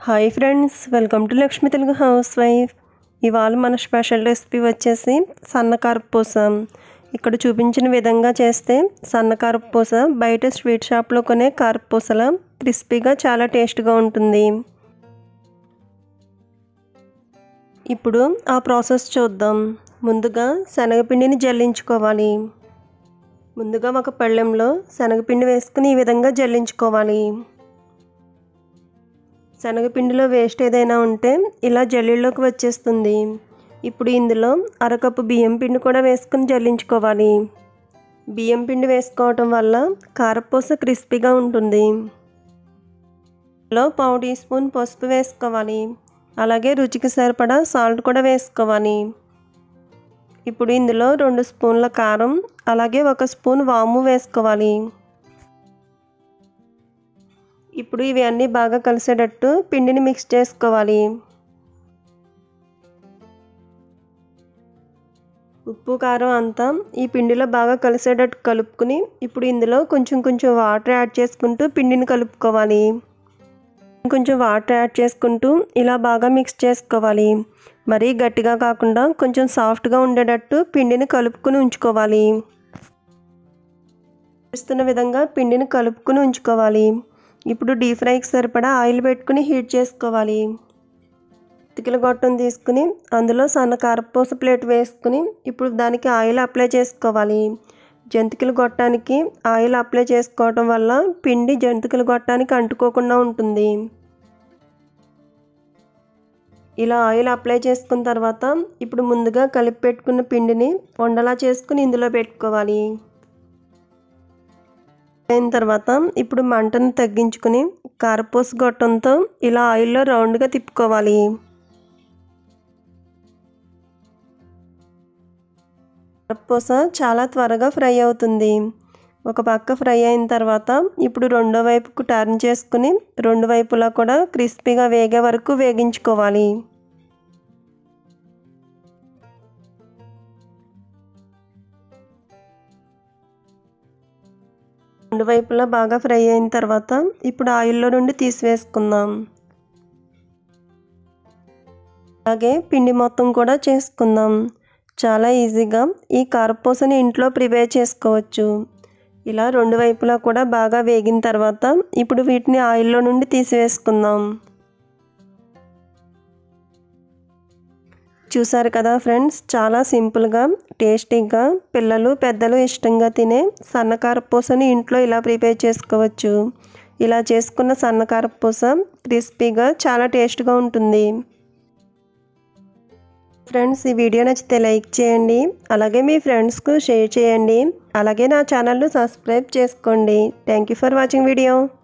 hi friends welcome to Lakshmi Telugu housewife ఇవాళ మన special recipe వచ్చేసి సన్నకారపూస ఇక్కడ చూపించిన విధంగా చేస్తే సన్నకారపూస బయట స్వీట్ షాప్లో కొనే కారపూసల క్రిస్పీగా చాలా టేస్ట్గా ఉంటుంది ఇప్పుడు ఆ ప్రాసెస్ చూద్దాం ముందుగా శనగపిండిని జల్లించుకోవాలి ముందుగా ఒక పళ్ళెంలో శనగపిండి వేసుకుని ఈ విధంగా జల్లించుకోవాలి శనగపిండిలో వేస్ట్ ఏదైనా ఉంటే ఇలా జల్లీలోకి వచ్చేస్తుంది ఇప్పుడు ఇందులో అరకప్పు బియ్యం పిండి కూడా వేసుకుని జల్లించుకోవాలి బియ్యం పిండి వేసుకోవటం వల్ల కారపూస క్రిస్పీగా ఉంటుంది ఇందులో పావు టీ స్పూన్ పసుపు వేసుకోవాలి అలాగే రుచికి సరిపడా సాల్ట్ కూడా వేసుకోవాలి ఇప్పుడు ఇందులో రెండు స్పూన్ల కారం అలాగే ఒక స్పూన్ వాము వేసుకోవాలి ఇప్పుడు ఇవి అన్నీ బాగా కలిసేటట్టు పిండిని మిక్స్ చేసుకోవాలి ఉప్పు కారం అంతా ఈ పిండిలో బాగా కలిసేటట్టు కలుపుకుని ఇప్పుడు ఇందులో కొంచెం కొంచెం వాటర్ యాడ్ చేసుకుంటూ పిండిని కలుపుకోవాలి కొంచెం వాటర్ యాడ్ చేసుకుంటూ ఇలా బాగా మిక్స్ చేసుకోవాలి మరీ గట్టిగా కాకుండా కొంచెం సాఫ్ట్గా ఉండేటట్టు పిండిని కలుపుకుని ఉంచుకోవాలి చూస్తున్న విధంగా పిండిని కలుపుకుని ఉంచుకోవాలి ఇప్పుడు డీప్ ఫ్రైకి సరిపడా ఆయిల్ పెట్టుకుని హీట్ చేసుకోవాలి తికిల గొట్టం తీసుకుని అందులో సన్న కారపూస ప్లేట్ వేసుకుని ఇప్పుడు దానికి ఆయిల్ అప్లై చేసుకోవాలి జంతికలు గొట్టానికి ఆయిల్ అప్లై చేసుకోవటం వల్ల పిండి జంతికలు గొట్టానికి అంటుకోకుండా ఉంటుంది ఇలా ఆయిల్ అప్లై చేసుకున్న తర్వాత ఇప్పుడు ముందుగా కలిపి పెట్టుకున్న పిండిని వండలా చేసుకుని ఇందులో పెట్టుకోవాలి అయిన తర్వాత ఇప్పుడు మంటను తగ్గించుకుని కారపూస గొట్టంతో ఇలా ఆయిల్లో రౌండ్గా తిప్పుకోవాలి కారపూస చాలా త్వరగా ఫ్రై అవుతుంది ఒక పక్క ఫ్రై అయిన తర్వాత ఇప్పుడు రెండో వైపుకు టర్న్ చేసుకుని రెండు వైపులా కూడా క్రిస్పీగా వేగే వరకు వేగించుకోవాలి రెండు వైపులా బాగా ఫ్రై అయిన తర్వాత ఇప్పుడు ఆయిల్లో నుండి తీసివేసుకుందాం అలాగే పిండి మొత్తం కూడా చేసుకుందాం చాలా ఈజీగా ఈ కారపూసని ఇంట్లో ప్రిపేర్ చేసుకోవచ్చు ఇలా రెండు వైపులా కూడా బాగా వేగిన తర్వాత ఇప్పుడు వీటిని ఆయిల్లో నుండి తీసివేసుకుందాం చూసారు కదా ఫ్రెండ్స్ చాలా సింపుల్గా టేస్టీగా పిల్లలు పెద్దలు ఇష్టంగా తినే సన్నకారపూసని ఇంట్లో ఇలా ప్రిపేర్ చేసుకోవచ్చు ఇలా చేసుకున్న సన్నకారపూస క్రిస్పీగా చాలా టేస్ట్గా ఉంటుంది ఫ్రెండ్స్ ఈ వీడియో నచ్చితే లైక్ చేయండి అలాగే మీ ఫ్రెండ్స్కు షేర్ చేయండి అలాగే నా ఛానల్ను సబ్స్క్రైబ్ చేసుకోండి thank you for watching video